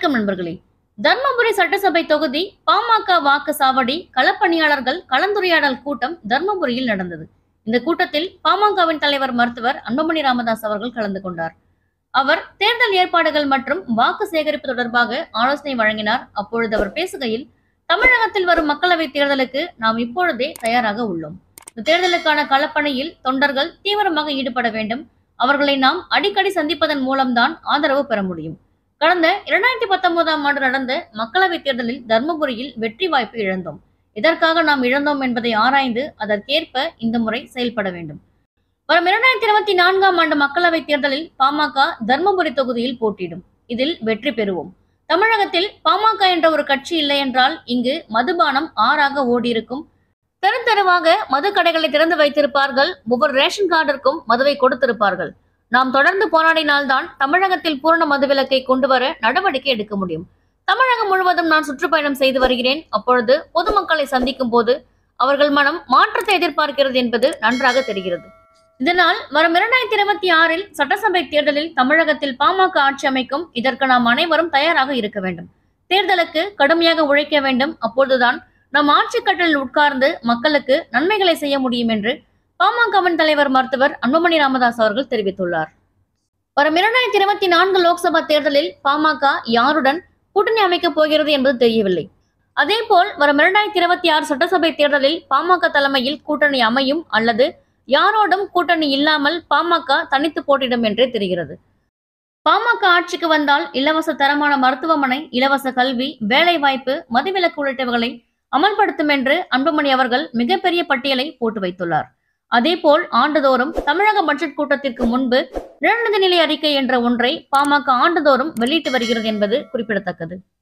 வணக்கம் நண்பர்களே தர்மபுரி சட்டசபை தொகுதி பாமக வாக்கு சாவடி களப்பணியாளர்கள் கலந்துரையாடல் கூட்டம் தர்மபுரியில் நடந்தது இந்த கூட்டத்தில் பாமகவின் தலைவர் மருத்துவர் அன்புமணி ராமதாஸ் அவர்கள் கலந்து கொண்டார் அவர் தேர்தல் ஏற்பாடுகள் மற்றும் வாக்கு சேகரிப்பு தொடர்பாக ஆலோசனை வழங்கினார் அப்பொழுது அவர் பேசுகையில் தமிழகத்தில் வரும் மக்களவைத் தேர்தலுக்கு நாம் இப்பொழுதே தயாராக உள்ளோம் இந்த தேர்தலுக்கான களப்பணியில் தொண்டர்கள் தீவிரமாக ஈடுபட வேண்டும் அவர்களை நாம் அடிக்கடி சந்திப்பதன் மூலம்தான் ஆதரவு பெற முடியும் கடந்த இரண்டாயிரத்தி பத்தொன்பதாம் ஆண்டு நடந்த மக்களவைத் தேர்தலில் தர்மபுரியில் வெற்றி வாய்ப்பு இழந்தோம் எதற்காக நாம் இழந்தோம் என்பதை ஆராய்ந்து அதற்கேற்ப இந்த முறை செயல்பட வேண்டும் வரும் இரண்டாயிரத்தி இருபத்தி நான்காம் ஆண்டு மக்களவைத் தேர்தலில் பாமக தர்மபுரி தொகுதியில் போட்டியிடும் இதில் வெற்றி பெறுவோம் தமிழகத்தில் பாமக என்ற ஒரு கட்சி இல்லை என்றால் இங்கு மதுபானம் ஆறாக ஓடியிருக்கும் தெரு தெருவாக மது கடைகளை திறந்து வைத்திருப்பார்கள் ஒவ்வொரு ரேஷன் கார்டிற்கும் மதுவை கொடுத்திருப்பார்கள் நாம் தொடர்ந்து போராடினால்தான் தமிழகத்தில் பூரண மதுவிலக்கை கொண்டு வர நடவடிக்கை எடுக்க முடியும் தமிழகம் முழுவதும் நான் சுற்றுப்பயணம் செய்து வருகிறேன் அப்பொழுது பொதுமக்களை சந்திக்கும் போது அவர்கள் மனம் மாற்றத்தை எதிர்பார்க்கிறது என்பது நன்றாக தெரிகிறது இதனால் வரும் இரண்டாயிரத்தி இருபத்தி ஆறில் சட்டசபை தேர்தலில் தமிழகத்தில் பாமக ஆட்சி அமைக்கும் இதற்கு நாம் அனைவரும் தயாராக இருக்க வேண்டும் தேர்தலுக்கு கடுமையாக உழைக்க வேண்டும் அப்போதுதான் நம் ஆட்சி கட்டலில் உட்கார்ந்து மக்களுக்கு நன்மைகளை செய்ய முடியும் என்று பாமகவின் தலைவர் மருத்துவர் அன்புமணி ராமதாஸ் அவர்கள் தெரிவித்துள்ளார் வரும் இரண்டாயிரத்தி இருபத்தி நான்கு லோக்சபா தேர்தலில் பாமக யாருடன் கூட்டணி அமைக்கப் போகிறது என்பது தெரியவில்லை அதேபோல் வரும் இரண்டாயிரத்தி இருபத்தி ஆறு சட்டசபை தேர்தலில் பாமக தலைமையில் கூட்டணி அமையும் அல்லது யாரோடும் கூட்டணி இல்லாமல் பாமக தனித்து போட்டியிடும் என்றே தெரிகிறது பாமக ஆட்சிக்கு வந்தால் இலவச தரமான மருத்துவமனை இலவச கல்வி வேலை வாய்ப்பு மதுவிலக்கு உள்ளிட்டவைகளை அமல்படுத்தும் என்று அன்புமணி அவர்கள் மிகப்பெரிய பட்டியலை போட்டு வைத்துள்ளார் அதேபோல் ஆண்டுதோறும் தமிழக பட்ஜெட் கூட்டத்திற்கு முன்பு நிலநிதி நிலை அறிக்கை என்ற ஒன்றை பாமக ஆண்டுதோறும் வெளியிட்டு வருகிறது என்பது குறிப்பிடத்தக்கது